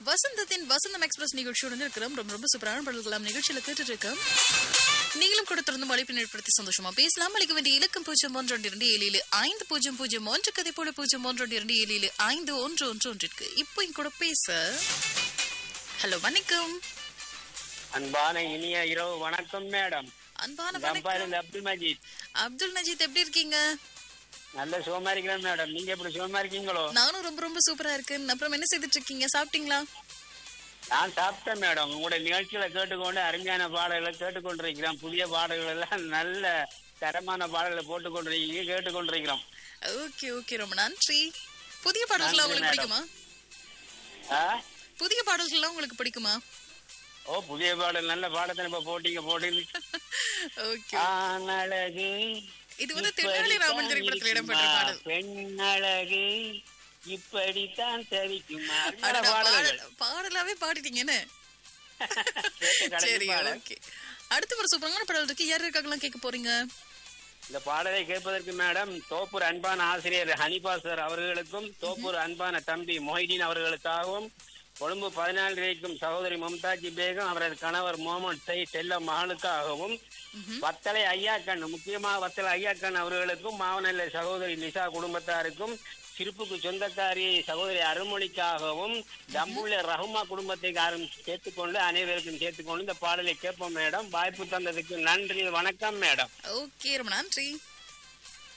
வசந்தத்தின் வசந்தம் எக்ஸ்பிரஸ் நிகழ்ச்சியோடு இருக்கிறோம் ரொம்ப ரொம்ப சூப்பரான பாடல்களாம் நிகழ்ச்சியில கேட்டுட்டு இருக்கோம் நீங்களும் கூட தொடர்ந்து அழைப்பு ஏற்படுத்தி சந்தோஷமா பேசலாம் அளிக்க வேண்டிய இலக்கம் பூஜ்ஜியம் ஒன்று ரெண்டு இரண்டு ஏழு ஏழு ஐந்து பூஜ்ஜியம் பூஜ்ஜியம் ஒன்று கதை போல பூஜ்ஜியம் ஒன்று ரெண்டு இரண்டு ஏழு ஏழு ஐந்து ஒன்று ஒன்று ஒன்றிற்கு இப்போ என் கூட பேச ஹலோ வணக்கம் அன்பான இனிய இரவு வணக்கம் மேடம் அன்பான நம்பா வணக்கம் இருந்த அப்துல் மஜீத் அப்துல் நஜீத் எப்படி இருக்கீங்க நல்ல சுகமா இருக்கிறேன் மேடம் நீங்க எப்படி சுகமா இருக்கீங்களோ நானும் ரொம்ப ரொம்ப சூப்பரா இருக்கேன் அப்புறம் என்ன செய்துட்டு இருக்கீங்க சாப்பிட்டீங்களா நான் சாப்பிட்டேன் மேடம் உங்களுடைய நிகழ்ச்சிகளை கேட்டுக்கொண்டு அருமையான பாடல்களை கேட்டுக்கொண்டிருக்கிறோம் புதிய பாடல்கள் எல்லாம் நல்ல தரமான பாடல்களை போட்டுக்கொண்டிருக்கீங்க கேட்டுக்கொண்டிருக்கிறோம் ஓகே ஓகே ரொம்ப நன்றி புதிய பாடல்கள்லாம் நன்றி, உங்களுக்கு மேடம். பிடிக்குமா ஆ? புதிய பாடல்கள்லாம் உங்களுக்கு பிடிக்குமா ஓ புதிய பாடல் நல்ல பாடத்தை இப்ப போட்டீங்க போட்டீங்க ஓகே ஆனழகு இது வந்து தென்னாலிராமன் திரைப்படத்துல இடம்பெற்ற பாடல் பெண்ணழகு இப்படித்தான் தவிக்குமா அருமையான அடடா, பாடல்கள் பாடல் பாடலாவே பாடிட்டீங்கன்னு கேட்டு கடைசி சரி பாடல். ஓகே அடுத்த ஒரு சூப்பரான பாடல் இருக்கு யார் இருக்காங்கலாம் கேட்க போறீங்க இந்த பாடலை கேட்பதற்கு மேடம் தோப்பூர் அன்பான ஆசிரியர் ஹனிபா சார் அவர்களுக்கும் தோப்பூர் அன்பான தம்பி மொஹிதீன் அவர்களுக்காகவும் கொழும்பு பதினாலு இருக்கும் சகோதரி மும்தாஜி பேகம் அவரது கணவர் முகமது சை செல்ல மகனுக்காகவும் வத்தலை ஐயாக்கண் முக்கியமாக வத்தலை ஐயாக்கண் அவர்களுக்கும் மாவனல்ல சகோதரி நிசா குடும்பத்தாருக்கும் சிரிப்புக்கு சொந்தக்காரி சகோதரி அருள்மொழிக்காகவும் தம்புள்ள ரஹுமா குடும்பத்தை யாரும் சேர்த்துக்கொண்டு அனைவருக்கும் சேர்த்துக்கொண்டு இந்த பாடலை கேட்போம் மேடம் வாய்ப்பு தந்ததுக்கு நன்றி வணக்கம் மேடம் ஓகே ரொம்ப நன்றி